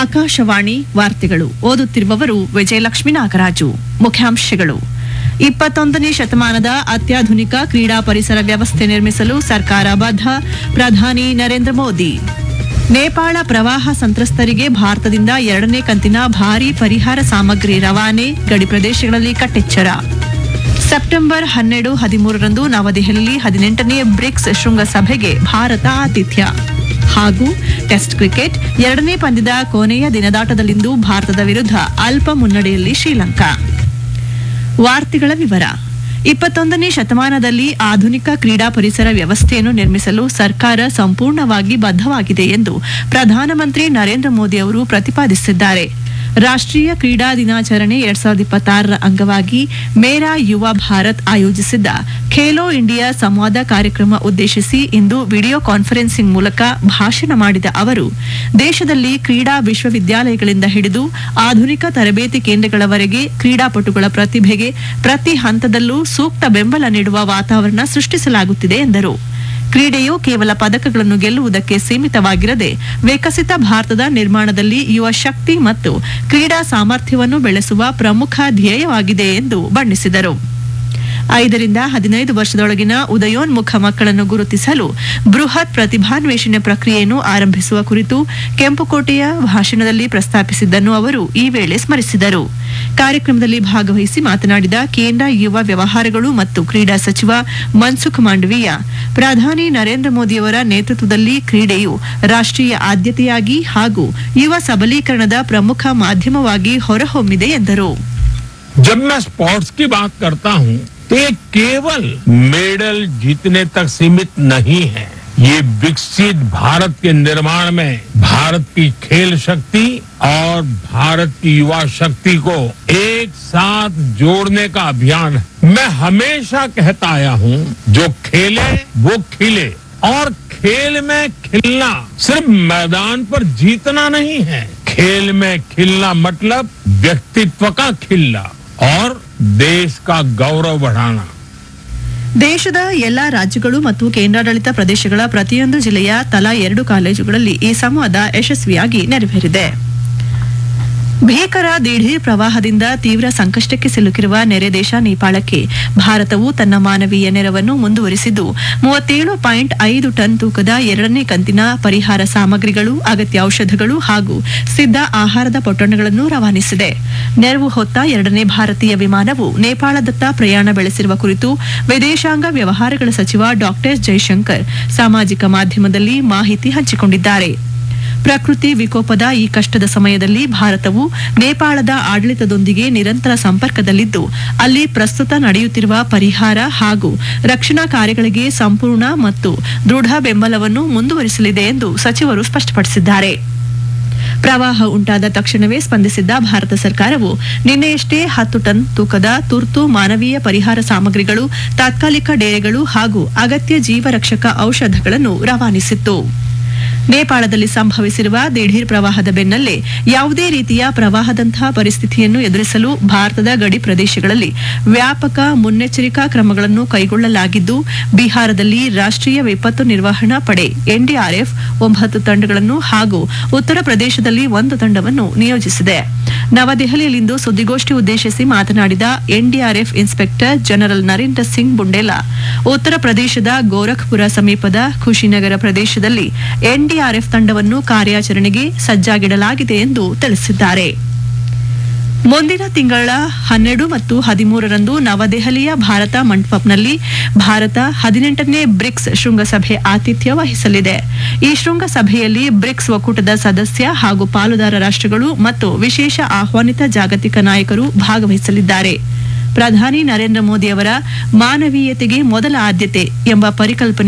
ಆಕಾಶವಾಣಿ ವಾರ್ತೆಗಳು ಓದುತ್ತಿರುವವರು ವಿಜಯಲಕ್ಷ್ಮಿ ನಾಗರಾಜು ಮುಖ್ಯಾಂಶಗಳು ಇಪ್ಪತ್ತೊಂದನೇ ಶತಮಾನದ ಅತ್ಯಾಧುನಿಕ ಕ್ರೀಡಾ ಪರಿಸರ ವ್ಯವಸ್ಥೆ ನಿರ್ಮಿಸಲು ಸರ್ಕಾರ ಬದ್ಧ ಪ್ರಧಾನಿ ನರೇಂದ್ರ ಮೋದಿ ನೇಪಾಳ ಪ್ರವಾಹ ಸಂತ್ರಸ್ತರಿಗೆ ಭಾರತದಿಂದ ಎರಡನೇ ಕಂತಿನ ಭಾರೀ ಪರಿಹಾರ ಸಾಮಗ್ರಿ ರವಾನೆ ಗಡಿ ಪ್ರದೇಶಗಳಲ್ಲಿ ಕಟ್ಟೆಚ್ಚರ ಸೆಪ್ಟೆಂಬರ್ ಹನ್ನೆರಡು ಹದಿಮೂರರಂದು ನವದೆಹಲಿಯಲ್ಲಿ ಹದಿನೆಂಟನೇ ಬ್ರಿಕ್ಸ್ ಶೃಂಗಸಭೆಗೆ ಭಾರತ ಆತಿಥ್ಯ ಹಾಗೂ ಟೆಸ್ಟ್ ಕ್ರಿಕೆಟ್ ಎರಡನೇ ಪಂದ್ಯದ ಕೊನೆಯ ದಿನದಾಟದಲ್ಲಿಂದು ಭಾರತದ ವಿರುದ್ಧ ಅಲ್ಪ ಮುನ್ನಡೆಯಲ್ಲಿ ಶ್ರೀಲಂಕಾ ವಾರ್ತೆಗಳ ವಿವರ ಇಪ್ಪತ್ತೊಂದನೇ ಶತಮಾನದಲ್ಲಿ ಆಧುನಿಕ ಕ್ರೀಡಾ ಪರಿಸರ ವ್ಯವಸ್ಥೆಯನ್ನು ನಿರ್ಮಿಸಲು ಸರ್ಕಾರ ಸಂಪೂರ್ಣವಾಗಿ ಬದ್ಧವಾಗಿದೆ ಎಂದು ಪ್ರಧಾನಮಂತ್ರಿ ನರೇಂದ್ರ ಮೋದಿ ಅವರು ಪ್ರತಿಪಾದಿಸಿದ್ದಾರೆ ರಾಷ್ಟ್ರೀಯ ಕ್ರೀಡಾ ದಿನಾಚರಣೆ ಎರಡ್ ಸಾವಿರದ ಇಪ್ಪತ್ತಾರರ ಅಂಗವಾಗಿ ಮೇರಾ ಯುವ ಭಾರತ್ ಆಯೋಜಿಸಿದ್ದ ಖೇಲೋ ಇಂಡಿಯಾ ಸಂವಾದ ಕಾರ್ಯಕ್ರಮ ಉದ್ದೇಶಿಸಿ ಇಂದು ವಿಡಿಯೋ ಕಾನ್ಫರೆನ್ಸಿಂಗ್ ಮೂಲಕ ಭಾಷಣ ಮಾಡಿದ ಅವರು ದೇಶದಲ್ಲಿ ಕ್ರೀಡಾ ವಿಶ್ವವಿದ್ಯಾಲಯಗಳಿಂದ ಹಿಡಿದು ಆಧುನಿಕ ತರಬೇತಿ ಕೇಂದ್ರಗಳವರೆಗೆ ಕ್ರೀಡಾಪಟುಗಳ ಪ್ರತಿಭೆಗೆ ಪ್ರತಿ ಹಂತದಲ್ಲೂ ಸೂಕ್ತ ಬೆಂಬಲ ನೀಡುವ ವಾತಾವರಣ ಸೃಷ್ಟಿಸಲಾಗುತ್ತಿದೆ ಎಂದರು ಕ್ರೀಡೆಯು ಕೇವಲ ಪದಕಗಳನ್ನು ಗೆಲ್ಲುವುದಕ್ಕೆ ಸೀಮಿತವಾಗಿರದೆ ವಿಕಸಿತ ಭಾರತದ ನಿರ್ಮಾಣದಲ್ಲಿ ಯುವ ಶಕ್ತಿ ಮತ್ತು ಕ್ರೀಡಾ ಸಾಮರ್ಥ್ಯವನ್ನು ಬೆಳೆಸುವ ಪ್ರಮುಖ ಧ್ಯೇಯವಾಗಿದೆ ಎಂದು ಬಣ್ಣಿಸಿದರು ಐದರಿಂದ ಹದಿನೈದು ವರ್ಷದೊಳಗಿನ ಉದಯೋನ್ಮುಖ ಮಕ್ಕಳನ್ನು ಗುರುತಿಸಲು ಬೃಹತ್ ಪ್ರತಿಭಾನ್ವೇಷಣೆ ಪ್ರಕ್ರಿಯೆಯನ್ನು ಆರಂಭಿಸುವ ಕುರಿತು ಕೆಂಪುಕೋಟೆಯ ಭಾಷಣದಲ್ಲಿ ಪ್ರಸ್ತಾಪಿಸಿದ್ದನ್ನು ಅವರು ಈ ವೇಳೆ ಸ್ಮರಿಸಿದರು ಕಾರ್ಯಕ್ರಮದಲ್ಲಿ ಭಾಗವಹಿಸಿ ಮಾತನಾಡಿದ ಕೇಂದ್ರ ಯುವ ವ್ಯವಹಾರಗಳು ಮತ್ತು ಕ್ರೀಡಾ ಸಚಿವ ಮನ್ಸುಖ್ ಮಾಂಡವೀಯ ಪ್ರಧಾನಿ ನರೇಂದ್ರ ಮೋದಿಯವರ ನೇತೃತ್ವದಲ್ಲಿ ಕ್ರೀಡೆಯು ರಾಷ್ಟ್ರೀಯ ಆದ್ಯತೆಯಾಗಿ ಹಾಗೂ ಯುವ ಸಬಲೀಕರಣದ ಪ್ರಮುಖ ಮಾಧ್ಯಮವಾಗಿ ಹೊರಹೊಮ್ಮಿದೆ ಎಂದರು जब मैं स्पोर्ट्स की बात करता हूं तो ये केवल मेडल जीतने तक सीमित नहीं है ये विकसित भारत के निर्माण में भारत की खेल शक्ति और भारत की युवा शक्ति को एक साथ जोड़ने का अभियान है मैं हमेशा कहता आया हूं जो खेले वो खिले और खेल में खिलना सिर्फ मैदान पर जीतना नहीं है खेल में खिलना मतलब व्यक्तित्व का खिलना और देश का गौरव बढ़ाना ದೇಶದ ಎಲ್ಲಾ ರಾಜ್ಯಗಳು ಮತ್ತು ಕೇಂದ್ರಾಡಳಿತ ಪ್ರದೇಶಗಳ ಪ್ರತಿಯೊಂದು ಜಿಲ್ಲೆಯ ತಲಾ ಎರಡು ಕಾಲೇಜುಗಳಲ್ಲಿ ಈ ಸಂವಾದ ಯಶಸ್ವಿಯಾಗಿ ನೆರವೇರಿದೆ ಭೀಕರ ದಿಢೀರ್ ಪ್ರವಾಹದಿಂದ ತೀವ್ರ ಸಂಕಷ್ಟಕ್ಕೆ ಸಿಲುಕಿರುವ ನೆರೆ ದೇಶ ನೇಪಾಳಕ್ಕೆ ಭಾರತವು ತನ್ನ ಮಾನವೀಯ ನೆರವನ್ನು ಮುಂದುವರಿಸಿದ್ದು ಮೂವತ್ತೇಳು ಪಾಯಿಂಟ್ ಐದು ಟನ್ ತೂಕದ ಎರಡನೇ ಕಂತಿನ ಪರಿಹಾರ ಸಾಮಗ್ರಿಗಳು ಅಗತ್ಯ ಔಷಧಗಳು ಹಾಗೂ ಸಿದ್ಧ ಆಹಾರದ ಪೊಟ್ಟಣಗಳನ್ನು ರವಾನಿಸಿದೆ ನೆರವು ಹೊತ್ತ ಎರಡನೇ ಭಾರತೀಯ ವಿಮಾನವು ನೇಪಾಳದತ್ತ ಪ್ರಯಾಣ ಬೆಳೆಸಿರುವ ಕುರಿತು ವಿದೇಶಾಂಗ ವ್ಯವಹಾರಗಳ ಸಚಿವ ಡಾಕ್ಟರ್ ಜೈಶಂಕರ್ ಸಾಮಾಜಿಕ ಮಾಧ್ಯಮದಲ್ಲಿ ಮಾಹಿತಿ ಹಂಚಿಕೊಂಡಿದ್ದಾರೆ ಪ್ರಕೃತಿ ವಿಕೋಪದ ಈ ಕಷ್ಟದ ಸಮಯದಲ್ಲಿ ಭಾರತವು ನೇಪಾಳದ ಆಡಳಿತದೊಂದಿಗೆ ನಿರಂತರ ಸಂಪರ್ಕದಲ್ಲಿದ್ದು ಅಲ್ಲಿ ಪ್ರಸ್ತುತ ನಡೆಯುತ್ತಿರುವ ಪರಿಹಾರ ಹಾಗೂ ರಕ್ಷಣಾ ಕಾರ್ಯಗಳಿಗೆ ಸಂಪೂರ್ಣ ಮತ್ತು ದೃಢ ಬೆಂಬಲವನ್ನು ಮುಂದುವರಿಸಲಿದೆ ಎಂದು ಸಚಿವರು ಸ್ಪಷ್ಟಪಡಿಸಿದ್ದಾರೆ ಪ್ರವಾಹ ಉಂಟಾದ ತಕ್ಷಣವೇ ಸ್ಪಂದಿಸಿದ್ದ ಭಾರತ ಸರ್ಕಾರವು ನಿನ್ನೆಯಷ್ಟೇ ಹತ್ತು ಟನ್ ತೂಕದ ತುರ್ತು ಮಾನವೀಯ ಪರಿಹಾರ ಸಾಮಗ್ರಿಗಳು ತಾತ್ಕಾಲಿಕ ಡೇರೆಗಳು ಹಾಗೂ ಅಗತ್ಯ ಜೀವರಕ್ಷಕ ಔಷಧಗಳನ್ನು ರವಾನಿಸಿತ್ತು ನೇಪಾಳದಲ್ಲಿ ಸಂಭವಿಸಿರುವ ದಿಢೀರ್ ಪ್ರವಾಹದ ಬೆನ್ನಲ್ಲೇ ಯಾವುದೇ ರೀತಿಯ ಪ್ರವಾಹದಂತಹ ಪರಿಸ್ಥಿತಿಯನ್ನು ಎದುರಿಸಲು ಭಾರತದ ಗಡಿ ಪ್ರದೇಶಗಳಲ್ಲಿ ವ್ಯಾಪಕ ಮುನ್ನೆಚ್ಚರಿಕಾ ಕ್ರಮಗಳನ್ನು ಕೈಗೊಳ್ಳಲಾಗಿದ್ದು ಬಿಹಾರದಲ್ಲಿ ರಾಷ್ಟ್ರೀಯ ವಿಪತ್ತು ನಿರ್ವಹಣಾ ಪಡೆ ಎನ್ಡಿಆರ್ಎಫ್ ಒಂಬತ್ತು ತಂಡಗಳನ್ನು ಹಾಗೂ ಉತ್ತರ ಪ್ರದೇಶದಲ್ಲಿ ಒಂದು ತಂಡವನ್ನು ನಿಯೋಜಿಸಿದೆ ನವದೆಹಲಿಯಲ್ಲಿಂದು ಸುದ್ದಿಗೋಷ್ಠಿ ಉದ್ದೇಶಿಸಿ ಮಾತನಾಡಿದ NDRF inspector general Narendra Singh Bundela Uttar ಪ್ರದೇಶದ ಗೋರಖ್ಪುರ ಸಮೀಪದ ಖುಷಿನಗರ ಪ್ರದೇಶದಲ್ಲಿ ಎನ್ಡಿಆರ್ಎಫ್ ತಂಡವನ್ನು ಕಾರ್ಯಾಚರಣೆಗೆ ಸಜ್ಜಾಗಿಡಲಾಗಿದೆ ಎಂದು ತಿಳಿಸಿದ್ದಾರೆ ಮುಂದಿನ ತಿಂಗಳ ಹನ್ನೆರಡು ಮತ್ತು ಹದಿಮೂರರಂದು ನವದೆಹಲಿಯ ಭಾರತ ಮಂಟಪಂನಲ್ಲಿ ಭಾರತ ಹದಿನೆಂಟನೇ ಬ್ರಿಕ್ಸ್ ಶೃಂಗಸಭೆ ಆತಿಥ್ಯ ವಹಿಸಲಿದೆ ಈ ಶೃಂಗಸಭೆಯಲ್ಲಿ ಬ್ರಿಕ್ಸ್ ಒಕ್ಕೂಟದ ಸದಸ್ಯ ಹಾಗೂ ಪಾಲುದಾರ ರಾಷ್ಟ್ರಗಳು ಮತ್ತು ವಿಶೇಷ ಆಹ್ವಾನಿತ ಜಾಗತಿಕ ನಾಯಕರು ಭಾಗವಹಿಸಲಿದ್ದಾರೆ ಪ್ರಧಾನಿ ನರೇಂದ್ರ ಮೋದಿ ಅವರ ಮಾನವೀಯತೆಗೆ ಮೊದಲ ಆದ್ಯತೆ ಎಂಬ ಪರಿಕಲ್ಪನೆ